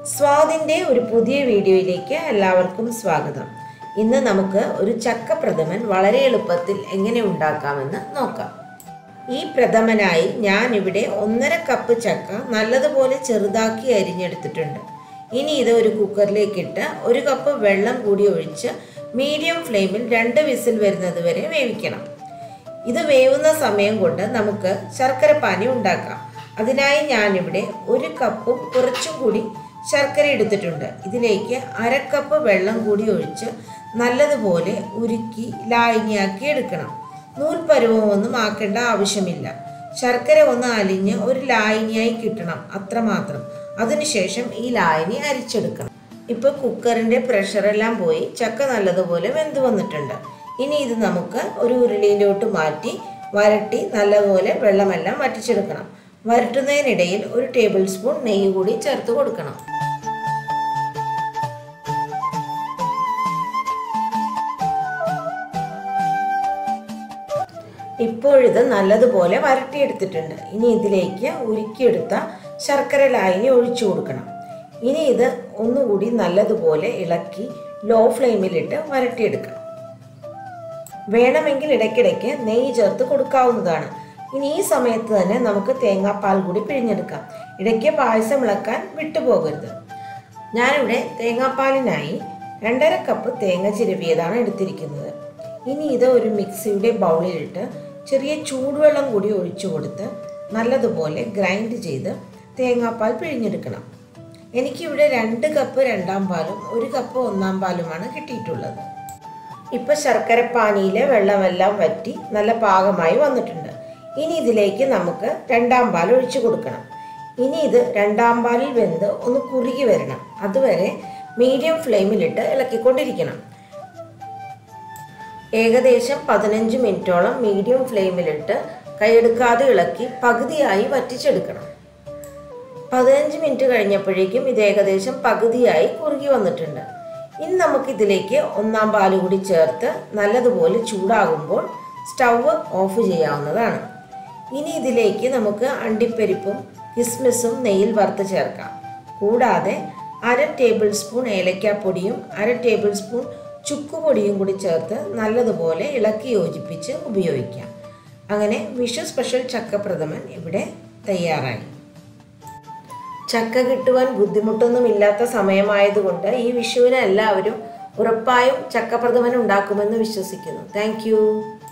സ്വാദിൻ്റെ ഒരു പുതിയ വീഡിയോയിലേക്ക് എല്ലാവർക്കും സ്വാഗതം ഇന്ന് നമുക്ക് ഒരു ചക്ക പ്രഥമൻ വളരെ എളുപ്പത്തിൽ എങ്ങനെ ഉണ്ടാക്കാമെന്ന് നോക്കാം ഈ പ്രഥമനായി ഞാൻ ഇവിടെ ഒന്നര കപ്പ് ചക്ക നല്ലതുപോലെ ചെറുതാക്കി അരിഞ്ഞെടുത്തിട്ടുണ്ട് ഇനി ഇത് ഒരു കുക്കറിലേക്ക് ഇട്ട് ഒരു കപ്പ് വെള്ളം കൂടി ഒഴിച്ച് മീഡിയം ഫ്ലെയിമിൽ രണ്ട് വിസിൽ വരുന്നത് വരെ വേവിക്കണം ഇത് വേവുന്ന സമയം കൊണ്ട് നമുക്ക് ശർക്കര പാനി ഉണ്ടാക്കാം അതിനായി ഞാനിവിടെ ഒരു കപ്പും കുറച്ചും കൂടി ശർക്കര എടുത്തിട്ടുണ്ട് ഇതിലേക്ക് അരക്കപ്പ് വെള്ളം കൂടി ഒഴിച്ച് നല്ലതുപോലെ ഉരുക്കി ലായനിയാക്കി എടുക്കണം നൂൽപ്പരുവമൊന്നും ആക്കേണ്ട ആവശ്യമില്ല ശർക്കര ഒന്ന് അലിഞ്ഞ് ഒരു ലായനിയായി കിട്ടണം അത്രമാത്രം അതിനുശേഷം ഈ ലായനി അരിച്ചെടുക്കണം ഇപ്പോൾ കുക്കറിൻ്റെ പ്രഷറെല്ലാം പോയി ചക്ക നല്ലതുപോലെ വെന്ത് വന്നിട്ടുണ്ട് ഇനി ഇത് നമുക്ക് ഒരു ഉരുളിയിലോട്ട് മാറ്റി വരട്ടി നല്ലതുപോലെ വെള്ളമെല്ലാം വറ്റിച്ചെടുക്കണം വരട്ടുന്നതിനിടയിൽ ഒരു ടേബിൾ സ്പൂൺ നെയ്യ് കൂടി ചേർത്ത് കൊടുക്കണം ഇപ്പോഴിത് നല്ലതുപോലെ വരട്ടിയെടുത്തിട്ടുണ്ട് ഇനി ഇതിലേക്ക് ഉരുക്കിയെടുത്ത ശർക്കര ലായനി ഒഴിച്ചു കൊടുക്കണം ഇനി ഇത് ഒന്നുകൂടി നല്ലതുപോലെ ഇളക്കി ലോ ഫ്ലെയിമിലിട്ട് വരട്ടിയെടുക്കണം വേണമെങ്കിൽ ഇടയ്ക്കിടയ്ക്ക് നെയ്യ് ചേർത്ത് കൊടുക്കാവുന്നതാണ് ഇനി ഈ സമയത്ത് തന്നെ നമുക്ക് തേങ്ങാപ്പാൽ കൂടി പിഴിഞ്ഞെടുക്കാം ഇടയ്ക്ക് പായസം ഇളക്കാൻ വിട്ടുപോകരുത് ഞാനിവിടെ തേങ്ങാപ്പാലിനായി രണ്ടര കപ്പ് തേങ്ങ ചിരവിയതാണ് എടുത്തിരിക്കുന്നത് ഇനി ഇത് ഒരു മിക്സിയുടെ ബൗളിലിട്ട് ചെറിയ ചൂടുവെള്ളം കൂടി ഒഴിച്ചു കൊടുത്ത് നല്ലതുപോലെ ഗ്രൈൻഡ് ചെയ്ത് തേങ്ങാപ്പാൽ പിഴിഞ്ഞെടുക്കണം എനിക്കിവിടെ രണ്ട് കപ്പ് രണ്ടാം പാലും ഒരു കപ്പ് ഒന്നാം പാലുമാണ് കിട്ടിയിട്ടുള്ളത് ഇപ്പോൾ ശർക്കരപ്പാനിയിലെ വെള്ളമെല്ലാം വറ്റി നല്ല പാകമായി വന്നിട്ടുണ്ട് ഇനി ഇതിലേക്ക് നമുക്ക് രണ്ടാം പാൽ ഒഴിച്ചു കൊടുക്കണം ഇനി ഇത് രണ്ടാം പാലിൽ വെന്ത് ഒന്ന് കുറുകി വരണം അതുവരെ മീഡിയം ഫ്ലെയിമിലിട്ട് ഇളക്കിക്കൊണ്ടിരിക്കണം ഏകദേശം പതിനഞ്ച് മിനിറ്റോളം മീഡിയം ഫ്ലെയിമിലിട്ട് കൈയെടുക്കാതെ ഇളക്കി പകുതിയായി വറ്റിച്ചെടുക്കണം പതിനഞ്ച് മിനിറ്റ് കഴിഞ്ഞപ്പോഴേക്കും ഇത് ഏകദേശം പകുതിയായി കുറുകി വന്നിട്ടുണ്ട് ഇനി നമുക്കിതിലേക്ക് ഒന്നാം പാല് കൂടി ചേർത്ത് നല്ലതുപോലെ ചൂടാകുമ്പോൾ സ്റ്റൗവ് ഓഫ് ചെയ്യാവുന്നതാണ് ഇനി ഇതിലേക്ക് നമുക്ക് അണ്ടിപ്പരിപ്പും കിസ്മിസും നെയ്യിൽ വറുത്ത് ചേർക്കാം കൂടാതെ അര ടേബിൾ സ്പൂൺ ഏലക്കാപ്പൊടിയും അര ടേബിൾ സ്പൂൺ ചുക്കുപൊടിയും കൂടി ചേർത്ത് നല്ലതുപോലെ ഇളക്കി യോജിപ്പിച്ച് ഉപയോഗിക്കാം അങ്ങനെ വിഷു സ്പെഷ്യൽ ചക്കപ്രഥമൻ ഇവിടെ തയ്യാറായി ചക്ക കിട്ടുവാൻ ബുദ്ധിമുട്ടൊന്നും ഇല്ലാത്ത സമയമായതുകൊണ്ട് ഈ വിഷുവിന് എല്ലാവരും ഉറപ്പായും ചക്കപ്രഥമൻ ഉണ്ടാക്കുമെന്ന് വിശ്വസിക്കുന്നു താങ്ക്